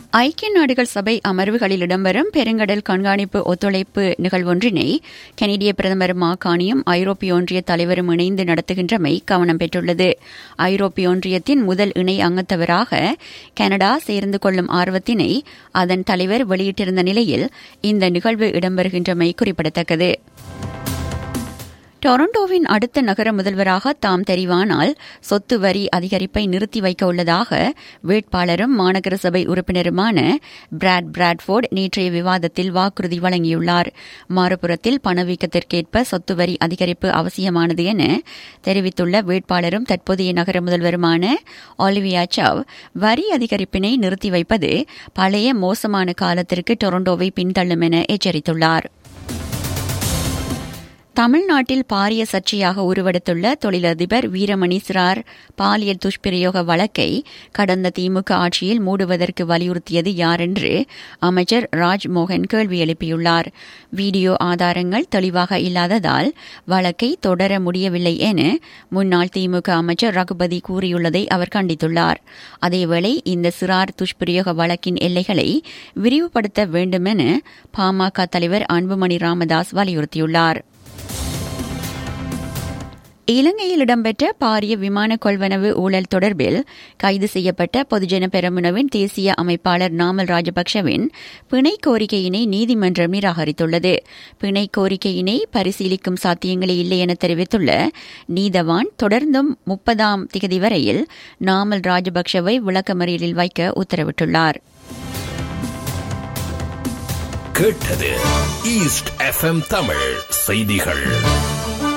ஐக்கிய நாடுகள் சபை அமர்வுகளில் இடம்பெறும் பெருங்கடல் கண்காணிப்பு ஒத்துழைப்பு நிகழ்வொன்றினை கனடிய பிரதமர் மாகாணியும் ஐரோப்பிய ஒன்றிய தலைவரும் இணைந்து நடத்துகின்றமை கவனம் பெற்றுள்ளது ஐரோப்பிய ஒன்றியத்தின் முதல் இணை அங்கத்தவராக கனடா சேர்ந்து கொள்ளும் ஆர்வத்தினை அதன் தலைவர் வெளியிட்டிருந்த நிலையில் இந்த நிகழ்வு இடம்பெறுகின்றமை குறிப்பிடத்தக்கது டொரண்டோவின் அடுத்த நகர முதல்வராக தாம் தெரிவானால் சொத்து வரி அதிகரிப்பை நிறுத்தி வைக்க உள்ளதாக வேட்பாளரும் மாநகர சபை உறுப்பினருமான பிராட் பிராட்ஃபோர்ட் நேற்றைய விவாதத்தில் வாக்குறுதி வழங்கியுள்ளார் மறுபுறத்தில் பணவீக்கத்திற்கேற்ப சொத்து வரி அதிகரிப்பு அவசியமானது என தெரிவித்துள்ள வேட்பாளரும் தற்போதைய நகர முதல்வருமான ஆலிவியா சவ் வரி அதிகரிப்பினை நிறுத்தி வைப்பது பழைய மோசமான காலத்திற்கு டொரண்டோவை பின்தள்ளும் என எச்சரித்துள்ளார் தமிழ்நாட்டில் பாரிய சர்ச்சையாக உருவெடுத்துள்ள தொழிலதிபர் வீரமணி சிறார் பாலியல் துஷ்பிரயோக வழக்கை கடந்த திமுக ஆட்சியில் மூடுவதற்கு வலியுறுத்தியது யார் என்று அமைச்சர் ராஜ்மோகன் கேள்வி எழுப்பியுள்ளார் வீடியோ ஆதாரங்கள் தெளிவாக இல்லாததால் வழக்கை தொடர முடியவில்லை என முன்னாள் திமுக அமைச்சர் ரகுபதி கூறியுள்ளதை அவர் கண்டித்துள்ளார் அதேவேளை இந்த சிறார் துஷ்பிரயோக வழக்கின் எல்லைகளை விரிவுபடுத்த வேண்டுமென பாமக தலைவர் அன்புமணி ராமதாஸ் வலியுறுத்தியுள்ளார் இலங்கையில் இடம்பெற்ற பாரிய விமான கொள்வனவு ஊழல் தொடர்பில் கைது செய்யப்பட்ட பொதுஜன பெரமுனவின் தேசிய அமைப்பாளர் நாமல் ராஜபக்சவின் பிணை கோரிக்கையினை நீதிமன்றம் நிராகரித்துள்ளது பிணை கோரிக்கையினை பரிசீலிக்கும் சாத்தியங்களே இல்லை என தெரிவித்துள்ள நீதவான் தொடர்ந்தும் முப்பதாம் திகதி வரையில் நாமல் ராஜபக்சவை விளக்கமறியலில் வைக்க உத்தரவிட்டுள்ளார் கேட்டது ஈஸ்ட் எஃப்எம் தமிழ் செய்திகள்